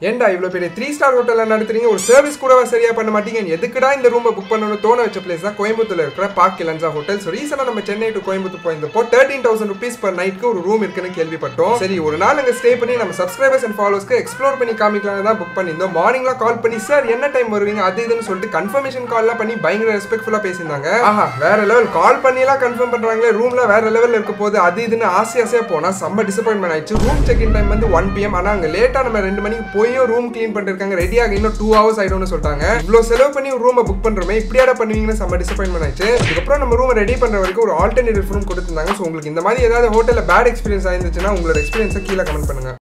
ஏன்டா இவ்வளோ பெரிய த்ரீ ஸ்டார் ஹோட்டலில் நடத்துறீங்க ஒரு சர்வீஸ் கூட சரியா பண்ண மாட்டீங்க எதுக்குடா இந்த ரூமை புக் பண்ணணும்னு தோண வச்ச பிளேஸ் தான் கோயம்புத்தூர்ல இருக்கிற பார்க் லன்சா ஹோட்டல் ஸோ ரீசெண்டாக நம்ம சென்னை டு கோயம்புத்தூர் போயிருந்தப்போ தேர்ட்டீன் தௌசண்ட் ருபீஸ் பர் நைட்க்கு ஒரு ரூம் இருக்குன்னு கேள்விப்பட்டோம் சரி ஒரு நாள் அங்கே ஸ்டே பண்ணி நம்ம சப்ஸ்கிரைபர்ஸ் அண்ட் ஃபாலோஸ்க்கு எக்ஸ்ப்ளோர் பண்ணி காமிக்கலாம்னு தான் புக் பண்ணியிருந்தோம் மார்னிங்லாம் கால் பண்ணி சார் என்ன டைம் வருவீங்க அது இதுன்னு சொல்லிட்டு கன்ஃபர்மேஷன் கால்லாம் பண்ணி பயங்கர ரெஸ்பெக்ட்ஃபுல்லாக பேசியிருந்தாங்க ஆஹா வேற லெவல் கால் பண்ணிலாம் கன்ஃபார்ம் பண்றாங்களே ரூம்ல வேற லெவலில் இருக்க போது அது இதுன்னு ஆசை ஆசையா போனா செம்ம டிசப்பாயின்மெண்ட் ஆயிடுச்சு ரூம் செக் இன் டைம் வந்து ஒன் பிஎம் ஆனா அங்க லேட்டா நம்ம ரெண்டு மணிக்கு போயும் ரூம் க்ளீன் பண்ணிருக்காங்க ரெடியாக இன்னும் டூ ஹவர்ஸ் ஆயிடும்னு சொல்லிட்டாங்க இவ்வளோ செலவு பண்ணி ஒரு ரூமை புக் பண்றோமே இப்படியாடா பண்ணுவீங்கன்னு செம்ம டிசப்பாயின்மெண்ட் ஆயிடுச்சு அதுக்கப்புறம் நம்ம ரூம் ரெடி பண்ற வரைக்கும் ஒரு ஆல்டர்னேட்டிவ் ரூம் கொடுத்துருந்தாங்க ஸோ உங்களுக்கு இந்த மாதிரி ஏதாவது ஹோட்டலில் பேட் எக்ஸ்பீரியன்ஸ் ஆயிருந்துச்சுன்னா உங்களோட எக்ஸ்பீரியன்ஸை கீழே கமெண்ட் பண்ணுங்க